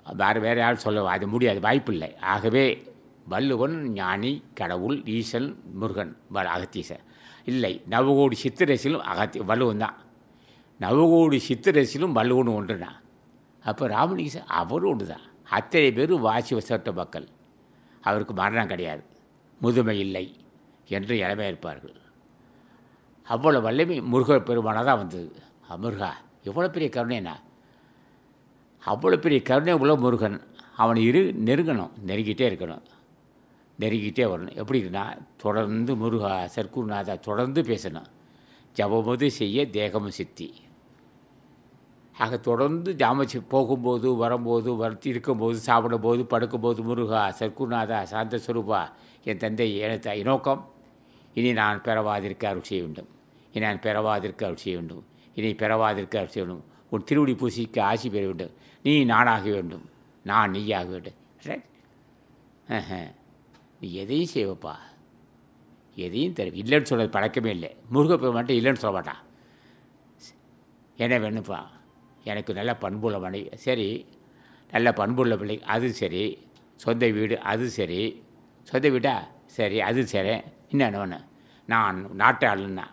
வேறு வேறு யாரும் சொல்ல அது முடியாது வாய்ப்பில்லை ஆகவே வள்ளுவன் ஞானி கடவுள் ஈசன் முருகன் வ- அகத்தீசன் இல்லை நவகோடி சித்திரசிலும் அகத்தி வள்ளுவன் தான் நவகோடி சித்திரசிலும் வள்ளுவன் ஒன்றுனா அப்போ ராமலிங்கேசன் அவரும் ஒன்று தான் அத்தனை பேரும் வாசி வசட்ட மக்கள் அவருக்கு மரணம் கிடையாது முதுமை இல்லை என்று இளமையாக இருப்பார்கள் அவ்வளோ வல்லமை முருகர் பெருமானாக தான் வந்தது அ, முருகா எவ்வளோ பெரிய கருணைனா அவ்வளோ பெரிய கருணை உள்ள முருகன் அவனை இரு நெருங்கணும் நெருங்கிட்டே இருக்கணும் நெருங்கிட்டே வரணும் எப்படின்னா தொடர்ந்து முருகா சர்க்குருநாதா தொடர்ந்து பேசணும் ஜபமது செய்ய தேகமும் சித்தி ஆக தொடர்ந்து ஜாமச்சு போகும்போது வரும்போது வரத்தி இருக்கும்போது சாப்பிடும்போது படுக்கும்போது முருகா சர்க்குநாதா சாந்த சுரூபா என் தந்தை எனது நோக்கம் இனி நான் பெறவாதிருக்க அருள் செய்ய வேண்டும் இனி நான் பெறவாதிருக்க அருள் செய்ய வேண்டும் இனி பெறவாதிருக்க அருள் செய்ய வேண்டும் உன் திருவடி பூசிக்கு ஆசி பெற வேண்டும் நீ நானாக வேண்டும் நான் நீயாக வேண்டும் ரைட் ஆஹா. நீ எதையும் செய்வப்பா எதையும் தரும் இல்லைன்னு சொல்கிறது பழக்கமே இல்லை முருகப்பெருமான்ட்ட இல்லைன்னு சொல்ல மாட்டான் என்ன வேணுப்பா எனக்கு நல்ல பண்புள்ள மனைவி சரி நல்ல பண்புள்ள பிள்ளை அது சரி சொந்த வீடு அது சரி சொந்த வீடா சரி அது சரி இன்னும் ஒன்று நான் நாட்டு ஆளுன்னா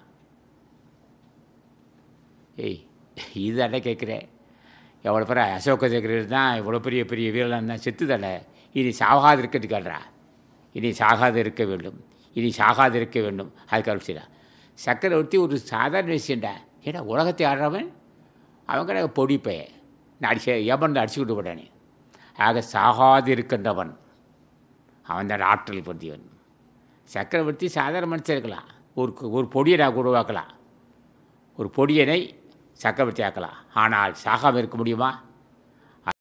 ஏய் இது அட கேட்குறேன் எவ்வளோ பேர் அசோக சக்கரர் தான் இவ்வளோ பெரிய பெரிய வீரலாம் தான் செத்து தானே இனி சாகாது இருக்கிறது கேள்றா இனி சாகாது இருக்க வேண்டும் இனி சாகாது இருக்க வேண்டும் அதுக்கு அனுப்பிச்சிடா சக்கரவர்த்தி ஒரு சாதாரண விஷயம்டா ஏடா உலகத்தை ஆடுறவன் அவன் கடை பொடி பைய நான் அடிச்சு எவன் அடிச்சுக்கிட்டு போட்டானே ஆக சாகாது இருக்கின்றவன் அவன் தான் ஆற்றல் பொருந்தியவன் சக்கரவர்த்தி சாதாரண மனுஷன் இருக்கலாம் ஒரு ஒரு பொடியை நான் உருவாக்கலாம் ஒரு பொடியனை சக்கரவர்த்தி ஆக்கலாம் ஆனால் சாகாமல் இருக்க முடியுமா